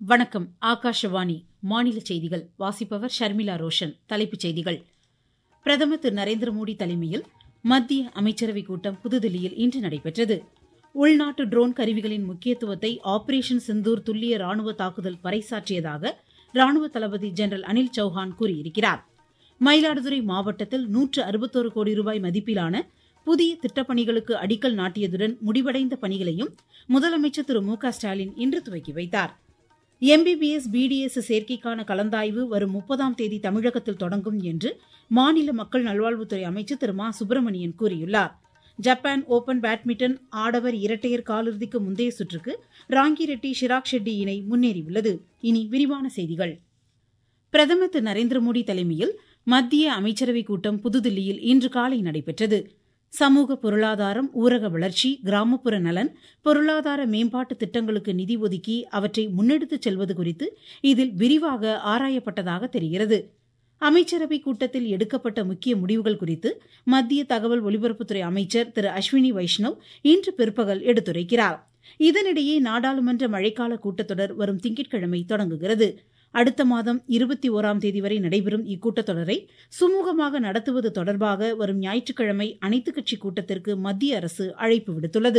வணக்கம் ஆகாஷவாணி மாநில செய்திகள் வாசிப்பவர் ஷர்மிளா ரோஷன் தலைப்புச் செய்திகள் பிரதமர் திரு நரேந்திர மோடி தலைமையில் மத்திய அமைச்சரவைக் கூட்டம் புதுதில்லியில் இன்று நடைபெற்றது உள்நாட்டு ட்ரோன் கருவிகளின் முக்கியத்துவத்தை ஆபரேஷன் சிந்தூர் துல்லிய ராணுவ தாக்குதல் பறைசாற்றியதாக ராணுவ தளபதி ஜெனரல் அனில் சௌஹான் கூறியிருக்கிறார் மயிலாடுதுறை மாவட்டத்தில் நூற்று அறுபத்தோரு கோடி ரூபாய் மதிப்பிலான புதிய திட்டப்பணிகளுக்கு அடிக்கல் நாட்டியதுடன் முடிவடைந்த பணிகளையும் முதலமைச்சர் திரு மு க ஸ்டாலின் இன்று துவக்கி வைத்தார் எம்பிபிஎஸ் பிடிஎஸ் சேர்க்கைக்கான கலந்தாய்வு வரும் முப்பதாம் தேதி தமிழகத்தில் தொடங்கும் என்று மாநில மக்கள் நல்வாழ்வுத்துறை அமைச்சர் திரு மா சுப்பிரமணியன் கூறியுள்ளார் ஜப்பான் ஓபன் பேட்மிண்டன் ஆடவர் இரட்டையர் காலிறுதிக்கு முந்தைய சுற்றுக்கு ராங்கி ரெட்டி ஷிராக் ஷெட்டி இணை முன்னேறியுள்ளது இனி விரிவான செய்திகள் பிரதமர் திரு நரேந்திர மோடி தலைமையில் மத்திய அமைச்சரவைக் கூட்டம் புதுதில்லியில் இன்று காலை நடைபெற்றது சமூக பொருளாதாரம் ஊரக வளர்ச்சி கிராமப்புற நலன் பொருளாதார மேம்பாட்டு திட்டங்களுக்கு நிதி ஒதுக்கி அவற்றை முன்னெடுத்துச் செல்வது குறித்து இதில் விரிவாக ஆராயப்பட்டதாக தெரிகிறது அமைச்சரவைக் கூட்டத்தில் எடுக்கப்பட்ட முக்கிய முடிவுகள் குறித்து மத்திய தகவல் ஒலிபரப்புத்துறை அமைச்சர் திரு அஸ்வினி வைஷ்ணவ் இன்று பிற்பகல் எடுத்துரைக்கிறார் இதனிடையே நாடாளுமன்ற மழைக்கால கூட்டத்தொடர் வரும் திங்கட்கிழமை தொடங்குகிறது அடுத்த மாதம் இருபத்தி ஓராம் தேதி வரை நடைபெறும் இக்கூட்டத்தொடரை சுமூகமாக நடத்துவது தொடர்பாக வரும் ஞாயிற்றுக்கிழமை அனைத்துக் கட்சி கூட்டத்திற்கு மத்திய அரசு அழைப்பு விடுத்துள்ளது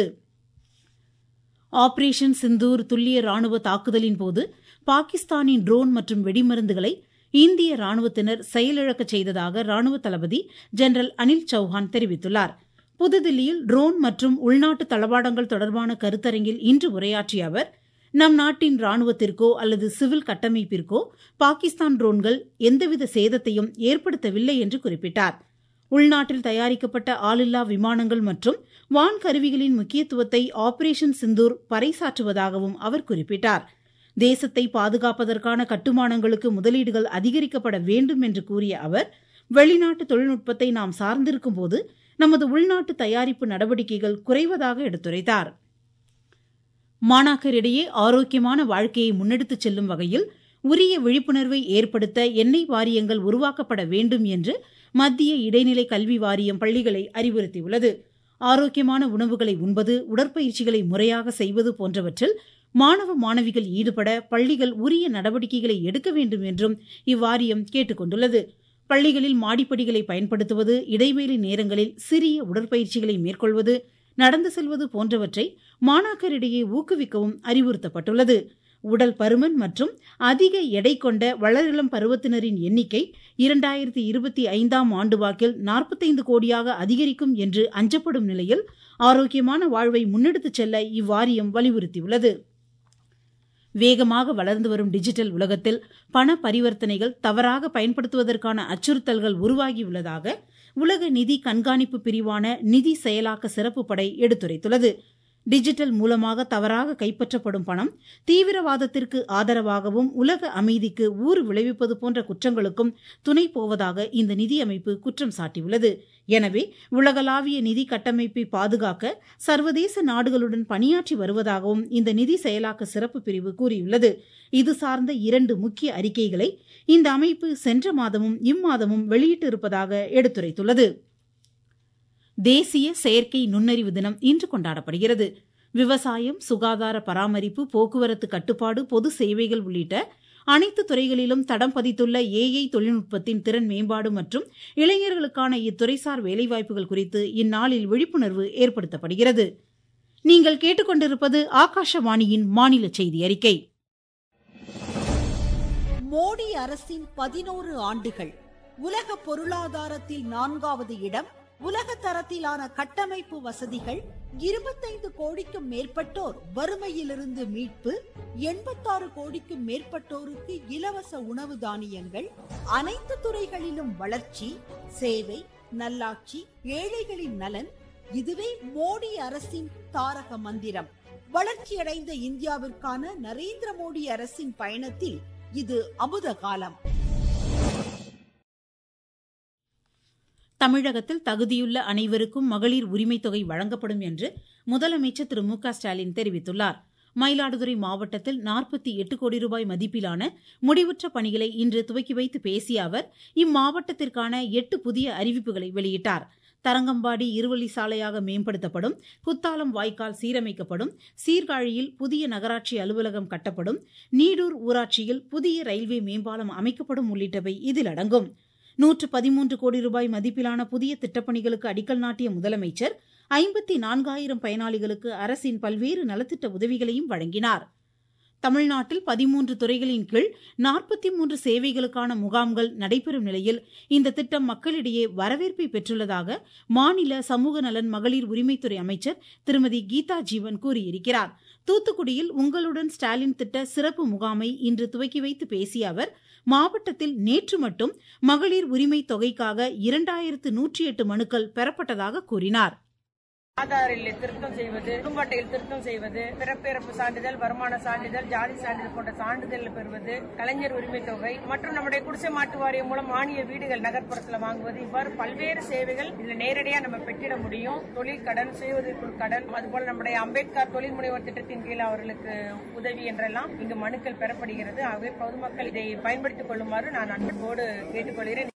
ஆபரேஷன் சிந்தூர் துல்லிய ராணுவ தாக்குதலின் போது பாகிஸ்தானின் ட்ரோன் மற்றும் வெடிமருந்துகளை இந்திய ராணுவத்தினர் செயலிழக்கச் செய்ததாக ராணுவ தளபதி ஜெனரல் அனில் சௌஹான் தெரிவித்துள்ளார் புதுதில்லியில் ட்ரோன் மற்றும் உள்நாட்டு தளவாடங்கள் தொடர்பான கருத்தரங்கில் இன்று உரையாற்றிய அவர் நம் நாட்டின் ராணுவத்திற்கோ அல்லது சிவில் கட்டமைப்பிற்கோ பாகிஸ்தான் ட்ரோன்கள் எந்தவித சேதத்தையும் ஏற்படுத்தவில்லை என்று குறிப்பிட்டார் உள்நாட்டில் தயாரிக்கப்பட்ட ஆளில்லா விமானங்கள் மற்றும் வான் கருவிகளின் முக்கியத்துவத்தை ஆபரேஷன் சிந்தூர் பறைசாற்றுவதாகவும் அவர் குறிப்பிட்டார் தேசத்தை பாதுகாப்பதற்கான கட்டுமானங்களுக்கு முதலீடுகள் அதிகரிக்கப்பட வேண்டும் என்று கூறிய அவர் வெளிநாட்டு தொழில்நுட்பத்தை நாம் சார்ந்திருக்கும் போது நமது உள்நாட்டு தயாரிப்பு நடவடிக்கைகள் குறைவதாக எடுத்துரைத்தார் மாணாக்கரிடையே ஆரோக்கியமான வாழ்க்கையை முன்னெடுத்துச் செல்லும் வகையில் உரிய விழிப்புணர்வை ஏற்படுத்த எண்ணெய் வாரியங்கள் உருவாக்கப்பட வேண்டும் என்று மத்திய இடைநிலை கல்வி வாரியம் பள்ளிகளை அறிவுறுத்தியுள்ளது ஆரோக்கியமான உணவுகளை உண்பது உடற்பயிற்சிகளை முறையாக செய்வது போன்றவற்றில் மாணவ மாணவிகள் ஈடுபட பள்ளிகள் உரிய நடவடிக்கைகளை எடுக்க வேண்டும் என்றும் இவ்வாரியம் கேட்டுக் கொண்டுள்ளது பள்ளிகளில் மாடிப்படிகளை பயன்படுத்துவது இடைவேளை நேரங்களில் சிறிய உடற்பயிற்சிகளை மேற்கொள்வது நடந்து செல்வது போன்றவற்றை மாணாக்கரிடையே ஊக்குவிக்கவும் அறிவுறுத்தப்பட்டுள்ளது உடல் பருமன் மற்றும் அதிக எடை கொண்ட வளரிளம் பருவத்தினரின் எண்ணிக்கை இரண்டாயிரத்தி இருபத்தி ஐந்தாம் ஆண்டு வாக்கில் நாற்பத்தைந்து கோடியாக அதிகரிக்கும் என்று அஞ்சப்படும் நிலையில் ஆரோக்கியமான வாழ்வை முன்னெடுத்துச் செல்ல இவ்வாரியம் வலியுறுத்தியுள்ளது வேகமாக வளர்ந்து வரும் டிஜிட்டல் உலகத்தில் பண பரிவர்த்தனைகள் தவறாக பயன்படுத்துவதற்கான அச்சுறுத்தல்கள் உருவாகியுள்ளதாக உலக நிதி கண்காணிப்பு பிரிவான நிதி செயலாக்க சிறப்பு படை எடுத்துரைத்துள்ளது டிஜிட்டல் மூலமாக தவறாக கைப்பற்றப்படும் பணம் தீவிரவாதத்திற்கு ஆதரவாகவும் உலக அமைதிக்கு ஊறு விளைவிப்பது போன்ற குற்றங்களுக்கும் துணை போவதாக இந்த நிதியமைப்பு குற்றம் சாட்டியுள்ளது எனவே உலகளாவிய நிதி கட்டமைப்பை பாதுகாக்க சர்வதேச நாடுகளுடன் பணியாற்றி வருவதாகவும் இந்த நிதி செயலாக்க சிறப்பு பிரிவு கூறியுள்ளது இது சார்ந்த இரண்டு முக்கிய அறிக்கைகளை இந்த அமைப்பு சென்ற மாதமும் இம்மாதமும் வெளியிட்டிருப்பதாக எடுத்துரைத்துள்ளது தேசிய செயற்கை நுண்ணறிவு தினம் இன்று கொண்டாடப்படுகிறது விவசாயம் சுகாதார பராமரிப்பு போக்குவரத்து கட்டுப்பாடு பொது சேவைகள் உள்ளிட்ட அனைத்து துறைகளிலும் தடம் பதித்துள்ள ஏஐ தொழில்நுட்பத்தின் திறன் மேம்பாடு மற்றும் இளைஞர்களுக்கான இத்துறைசார் வேலைவாய்ப்புகள் குறித்து இந்நாளில் விழிப்புணர்வு ஏற்படுத்தப்படுகிறது நீங்கள் கேட்டுக்கொண்டிருப்பது ஆகாஷவாணியின் மாநில செய்தி அறிக்கை மோடி அரசின் பதினோரு ஆண்டுகள் உலக பொருளாதாரத்தில் நான்காவது இடம் உலக தரத்திலான கட்டமைப்பு வசதிகள் இருபத்தைந்து கோடிக்கும் மேற்பட்டோர் வறுமையிலிருந்து மீட்பு எண்பத்தாறு கோடிக்கும் மேற்பட்டோருக்கு இலவச உணவு தானியங்கள் அனைத்து துறைகளிலும் வளர்ச்சி சேவை நல்லாட்சி ஏழைகளின் நலன் இதுவே மோடி அரசின் தாரக மந்திரம் வளர்ச்சியடைந்த இந்தியாவிற்கான நரேந்திர மோடி அரசின் பயணத்தில் இது அமுத காலம் தமிழகத்தில் தகுதியுள்ள அனைவருக்கும் மகளிர் உரிமைத் தொகை வழங்கப்படும் என்று முதலமைச்சர் திரு மு க ஸ்டாலின் தெரிவித்துள்ளார் மயிலாடுதுறை மாவட்டத்தில் நாற்பத்தி எட்டு கோடி ரூபாய் மதிப்பிலான முடிவுற்ற பணிகளை இன்று துவக்கி வைத்து பேசிய அவர் இம்மாவட்டத்திற்கான எட்டு புதிய அறிவிப்புகளை வெளியிட்டார் தரங்கம்பாடி இருவழி சாலையாக மேம்படுத்தப்படும் குத்தாலம் வாய்க்கால் சீரமைக்கப்படும் சீர்காழியில் புதிய நகராட்சி அலுவலகம் கட்டப்படும் நீடூர் ஊராட்சியில் புதிய ரயில்வே மேம்பாலம் அமைக்கப்படும் உள்ளிட்டவை இதில் அடங்கும் நூற்று பதிமூன்று கோடி ரூபாய் மதிப்பிலான புதிய திட்டப்பணிகளுக்கு அடிக்கல் நாட்டிய முதலமைச்சர் ஐம்பத்தி நான்காயிரம் பயனாளிகளுக்கு அரசின் பல்வேறு நலத்திட்ட உதவிகளையும் வழங்கினார் தமிழ்நாட்டில் பதிமூன்று துறைகளின் கீழ் நாற்பத்தி மூன்று சேவைகளுக்கான முகாம்கள் நடைபெறும் நிலையில் இந்த திட்டம் மக்களிடையே வரவேற்பை பெற்றுள்ளதாக மாநில சமூக நலன் மகளிர் உரிமைத்துறை அமைச்சர் திருமதி கீதா ஜீவன் கூறியிருக்கிறார் தூத்துக்குடியில் உங்களுடன் ஸ்டாலின் திட்ட சிறப்பு முகாமை இன்று துவக்கி வைத்து பேசிய அவர் மாவட்டத்தில் நேற்று மட்டும் மகளிர் உரிமை தொகைக்காக இரண்டாயிரத்து நூற்றி எட்டு மனுக்கள் பெறப்பட்டதாக கூறினார் ஆதாரில் திருத்தம் செய்வது குடும்ப அட்டையில் திருத்தம் செய்வது பிறப்பிறப்பு சான்றிதழ் வருமான சான்றிதழ் ஜாதி சான்றிதழ் போன்ற சான்றிதழ் பெறுவது கலைஞர் உரிமை தொகை மற்றும் நம்முடைய குடிசை மாட்டு வாரியம் மூலம் மானிய வீடுகள் நகர்ப்புறத்தில் வாங்குவது இவ்வாறு பல்வேறு சேவைகள் இதுல நேரடியாக நம்ம பெற்றிட முடியும் தொழில் கடன் சுய உதவிக்குழு கடன் அதுபோல நம்முடைய அம்பேத்கர் தொழில் முனைவோர் திட்டத்தின் கீழ் அவர்களுக்கு உதவி என்றெல்லாம் இங்கு மனுக்கள் பெறப்படுகிறது ஆகவே பொதுமக்கள் இதை பயன்படுத்திக் கொள்ளுமாறு நான் அன்போடு கேட்டுக்கொள்கிறேன்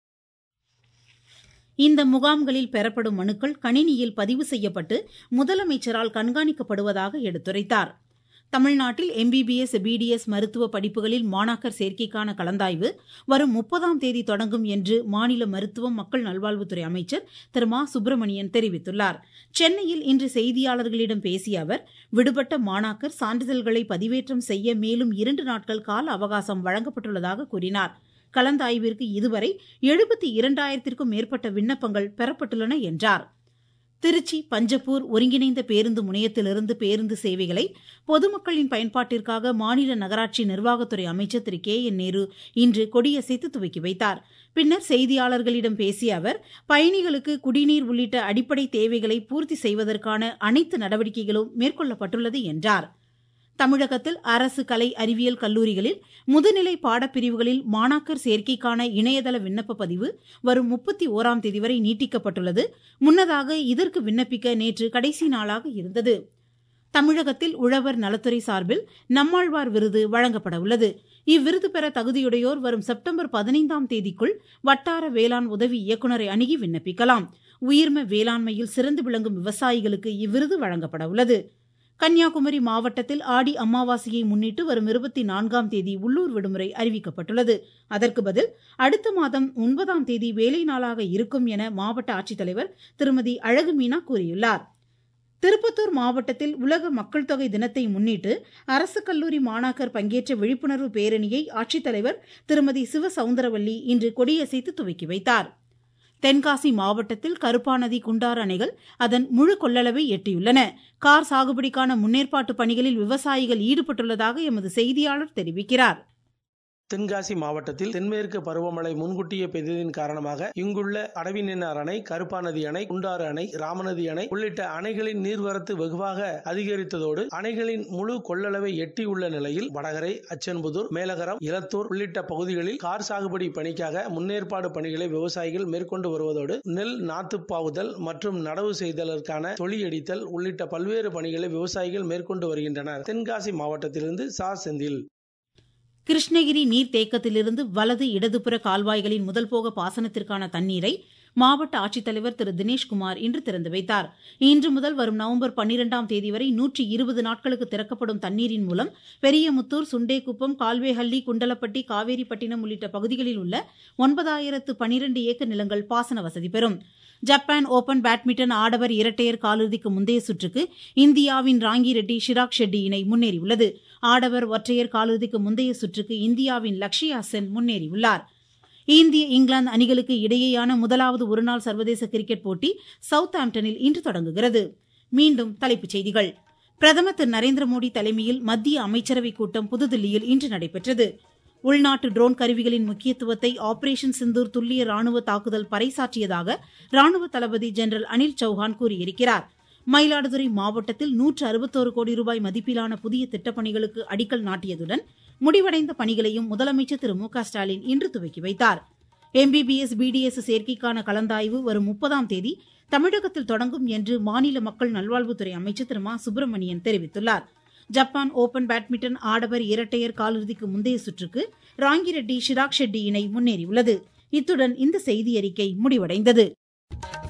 இந்த முகாம்களில் பெறப்படும் மனுக்கள் கணினியில் பதிவு செய்யப்பட்டு முதலமைச்சரால் கண்காணிக்கப்படுவதாக எடுத்துரைத்தார் தமிழ்நாட்டில் எம்பிபிஎஸ் பிடிஎஸ் மருத்துவ படிப்புகளில் மாணாக்கர் சேர்க்கைக்கான கலந்தாய்வு வரும் முப்பதாம் தேதி தொடங்கும் என்று மாநில மருத்துவம் மக்கள் நல்வாழ்வுத்துறை அமைச்சர் திரு மா சுப்பிரமணியன் தெரிவித்துள்ளார் சென்னையில் இன்று செய்தியாளர்களிடம் பேசிய அவர் விடுபட்ட மாணாக்கர் சான்றிதழ்களை பதிவேற்றம் செய்ய மேலும் இரண்டு நாட்கள் கால அவகாசம் வழங்கப்பட்டுள்ளதாக கூறினார் கலந்தாய்விற்கு இதுவரை எழுபத்தி இரண்டாயிரத்திற்கும் மேற்பட்ட விண்ணப்பங்கள் பெறப்பட்டுள்ளன என்றார் திருச்சி பஞ்சப்பூர் ஒருங்கிணைந்த பேருந்து முனையத்திலிருந்து பேருந்து சேவைகளை பொதுமக்களின் பயன்பாட்டிற்காக மாநில நகராட்சி நிர்வாகத்துறை அமைச்சர் திரு கே என் நேரு இன்று கொடியசைத்து துவக்கி வைத்தார் பின்னர் செய்தியாளர்களிடம் பேசிய அவர் பயணிகளுக்கு குடிநீர் உள்ளிட்ட அடிப்படை தேவைகளை பூர்த்தி செய்வதற்கான அனைத்து நடவடிக்கைகளும் மேற்கொள்ளப்பட்டுள்ளது என்றார் தமிழகத்தில் அரசு கலை அறிவியல் கல்லூரிகளில் முதுநிலை பாடப்பிரிவுகளில் மாணாக்கர் சேர்க்கைக்கான இணையதள விண்ணப்ப பதிவு வரும் முப்பத்தி ஓராம் தேதி வரை நீட்டிக்கப்பட்டுள்ளது முன்னதாக இதற்கு விண்ணப்பிக்க நேற்று கடைசி நாளாக இருந்தது தமிழகத்தில் உழவர் நலத்துறை சார்பில் நம்மாழ்வார் விருது வழங்கப்பட உள்ளது இவ்விருது பெற தகுதியுடையோர் வரும் செப்டம்பர் பதினைந்தாம் தேதிக்குள் வட்டார வேளாண் உதவி இயக்குநரை அணுகி விண்ணப்பிக்கலாம் உயிர்ம வேளாண்மையில் சிறந்து விளங்கும் விவசாயிகளுக்கு இவ்விருது வழங்கப்பட உள்ளது கன்னியாகுமரி மாவட்டத்தில் ஆடி அமாவாசையை முன்னிட்டு வரும் இருபத்தி நான்காம் தேதி உள்ளூர் விடுமுறை அறிவிக்கப்பட்டுள்ளது அதற்கு பதில் அடுத்த மாதம் ஒன்பதாம் தேதி வேலை நாளாக இருக்கும் என மாவட்ட ஆட்சித்தலைவர் திருமதி அழகு மீனா கூறியுள்ளார் திருப்பத்தூர் மாவட்டத்தில் உலக மக்கள் தொகை தினத்தை முன்னிட்டு அரசு கல்லூரி மாணாக்கர் பங்கேற்ற விழிப்புணர்வு பேரணியை ஆட்சித்தலைவர் திருமதி சிவ சவுந்தரவல்லி இன்று கொடியசைத்து துவக்கி வைத்தார் தென்காசி மாவட்டத்தில் கருப்பாநதி குண்டாறு அணைகள் அதன் முழு கொள்ளளவை எட்டியுள்ளன கார் சாகுபடிக்கான முன்னேற்பாட்டு பணிகளில் விவசாயிகள் ஈடுபட்டுள்ளதாக எமது செய்தியாளர் தெரிவிக்கிறார் தென்காசி மாவட்டத்தில் தென்மேற்கு பருவமழை முன்கூட்டியே பெய்ததின் காரணமாக இங்குள்ள அடவிநின்னார் அணை கருப்பாநதி அணை குண்டாறு அணை ராமநதி அணை உள்ளிட்ட அணைகளின் நீர்வரத்து வெகுவாக அதிகரித்ததோடு அணைகளின் முழு கொள்ளளவை எட்டியுள்ள நிலையில் வடகரை அச்சன்புதூர் மேலகரம் இலத்தூர் உள்ளிட்ட பகுதிகளில் கார் சாகுபடி பணிக்காக முன்னேற்பாடு பணிகளை விவசாயிகள் மேற்கொண்டு வருவதோடு நெல் நாத்துப்பாவுதல் மற்றும் நடவு செய்ததற்கான தொழியடித்தல் உள்ளிட்ட பல்வேறு பணிகளை விவசாயிகள் மேற்கொண்டு வருகின்றனர் தென்காசி மாவட்டத்திலிருந்து சா செந்தில் கிருஷ்ணகிரி நீர்த்தேக்கத்திலிருந்து வலது இடதுபுற கால்வாய்களின் முதல் போக பாசனத்திற்கான தண்ணீரை மாவட்ட ஆட்சித்தலைவர் திரு தினேஷ்குமார் இன்று திறந்து வைத்தார் இன்று முதல் வரும் நவம்பர் பன்னிரெண்டாம் தேதி வரை நூற்றி இருபது நாட்களுக்கு திறக்கப்படும் தண்ணீரின் மூலம் பெரியமுத்தூர் சுண்டேக்குப்பம் கால்வேஹள்ளி குண்டலப்பட்டி காவேரிப்பட்டினம் உள்ளிட்ட பகுதிகளில் உள்ள ஒன்பதாயிரத்து பனிரெண்டு ஏக்கர் நிலங்கள் பாசன வசதி பெறும் ஜப்பான் ஓபன் பேட்மிண்டன் ஆடவர் இரட்டையர் காலிறுதிக்கு முந்தைய சுற்றுக்கு இந்தியாவின் ராங்கி ரெட்டி ஷிராக் ஷெட்டி இணை முன்னேறியுள்ளது ஆடவர் ஒற்றையர் காலிறுதிக்கு முந்தைய சுற்றுக்கு இந்தியாவின் லக்ஷயா சென் முன்னேறியுள்ளார் இந்திய இங்கிலாந்து அணிகளுக்கு இடையேயான முதலாவது ஒருநாள் சர்வதேச கிரிக்கெட் போட்டி சவுத் ஆம்டனில் இன்று தொடங்குகிறது மீண்டும் தலைப்புச் செய்திகள் பிரதமர் திரு நரேந்திர மோடி தலைமையில் மத்திய அமைச்சரவைக் கூட்டம் புதுதில்லியில் இன்று நடைபெற்றது உள்நாட்டு ட்ரோன் கருவிகளின் முக்கியத்துவத்தை ஆபரேஷன் சிந்தூர் துல்லிய ராணுவ தாக்குதல் பறைசாற்றியதாக ராணுவ தளபதி ஜெனரல் அனில் சௌஹான் கூறியிருக்கிறார் மயிலாடுதுறை மாவட்டத்தில் நூற்று அறுபத்தோரு கோடி ரூபாய் மதிப்பிலான புதிய திட்டப்பணிகளுக்கு அடிக்கல் நாட்டியதுடன் முடிவடைந்த பணிகளையும் முதலமைச்சர் திரு மு க ஸ்டாலின் இன்று துவக்கி வைத்தார் எம்பிபிஎஸ் பிடிஎஸ் சேர்க்கைக்கான கலந்தாய்வு வரும் முப்பதாம் தேதி தமிழகத்தில் தொடங்கும் என்று மாநில மக்கள் நல்வாழ்வுத்துறை அமைச்சர் திரு மா சுப்பிரமணியன் தெரிவித்துள்ளார் ஜப்பான் ஓபன் பேட்மிண்டன் ஆடவர் இரட்டையர் காலிறுதிக்கு முந்தைய சுற்றுக்கு ராங்கிரெட்டி ஷிராக் ஷெட்டி இணை முன்னேறியுள்ளது இத்துடன் இந்த செய்தியறிக்கை முடிவடைந்தது